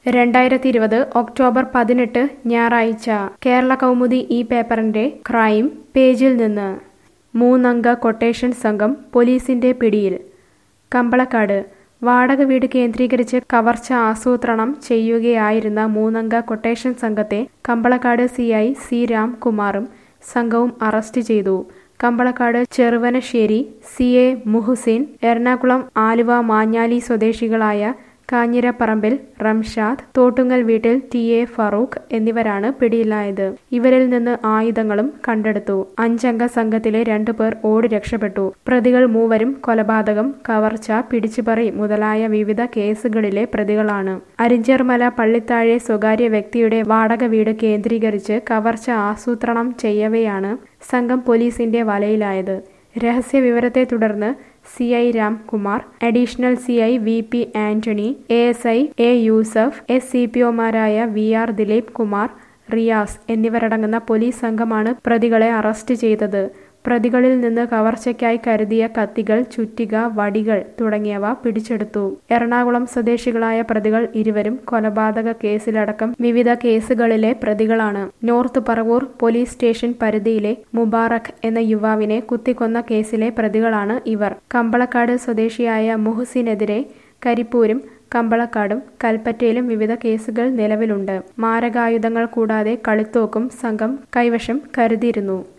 രണ്ടായിരത്തി ഇരുപത് ഒക്ടോബർ പതിനെട്ട് ഞായറാഴ്ച കേരള കൗമുദി ഈ പേപ്പറിന്റെ ക്രൈം പേജിൽ നിന്ന് മൂന്നംഗ കൊട്ടേഷൻ സംഘം പോലീസിന്റെ പിടിയിൽ കമ്പളക്കാട് വാടക വീട് കേന്ദ്രീകരിച്ച് കവർച്ച ആസൂത്രണം ചെയ്യുകയായിരുന്ന മൂന്നംഗ കൊട്ടേഷൻ സംഘത്തെ കമ്പളക്കാട് സി ഐ സി രാംകുമാറും സംഘവും അറസ്റ്റ് ചെയ്തു കമ്പളക്കാട് ചെറുവനശ്ശേരി സി എ മുഹുസിൻ എറണാകുളം ആലുവ മാഞ്ഞാലി സ്വദേശികളായ കാഞ്ഞിരപ്പറമ്പിൽ റംഷാദ് തോട്ടുങ്ങൽ വീട്ടിൽ ടി എ ഫറൂഖ് എന്നിവരാണ് പിടിയിലായത് ഇവരിൽ നിന്ന് ആയുധങ്ങളും കണ്ടെടുത്തു അഞ്ചംഗ സംഘത്തിലെ രണ്ടുപേർ ഓടി രക്ഷപ്പെട്ടു പ്രതികൾ മൂവരും കൊലപാതകം കവർച്ച പിടിച്ചുപറി മുതലായ വിവിധ കേസുകളിലെ പ്രതികളാണ് അരിഞ്ചേർമല പള്ളിത്താഴെ സ്വകാര്യ വ്യക്തിയുടെ വാടക വീട് കേന്ദ്രീകരിച്ച് കവർച്ച ആസൂത്രണം ചെയ്യവെയാണ് സംഘം പോലീസിന്റെ വലയിലായത് രഹസ്യ വിവരത്തെ തുടർന്ന് C I Ramkumar additional C I V P Antony A S I A Yusuf S C P ഒമാരായ വി ആർ ദിലീപ് കുമാർ റിയാസ് എന്നിവരടങ്ങുന്ന പോലീസ് സംഘമാണ് പ്രതികളെ അറസ്റ്റ് ചെയ്തത് പ്രതികളിൽ നിന്ന് കവർച്ചയ്ക്കായി കരുതിയ കത്തികൾ ചുറ്റിക വടികൾ തുടങ്ങിയവ പിടിച്ചെടുത്തു എറണാകുളം സ്വദേശികളായ പ്രതികൾ ഇരുവരും കൊലപാതക കേസിലടക്കം വിവിധ കേസുകളിലെ പ്രതികളാണ് നോർത്ത് പറവൂർ പോലീസ് സ്റ്റേഷൻ പരിധിയിലെ മുബാറക് എന്ന യുവാവിനെ കുത്തിക്കൊന്ന കേസിലെ പ്രതികളാണ് ഇവർ കമ്പളക്കാട് സ്വദേശിയായ മുഹസിനെതിരെ കരിപ്പൂരും കമ്പളക്കാടും കൽപ്പറ്റയിലും വിവിധ കേസുകൾ നിലവിലുണ്ട് മാരകായുധങ്ങൾ കൂടാതെ കളിത്തോക്കും സംഘം കൈവശം കരുതിയിരുന്നു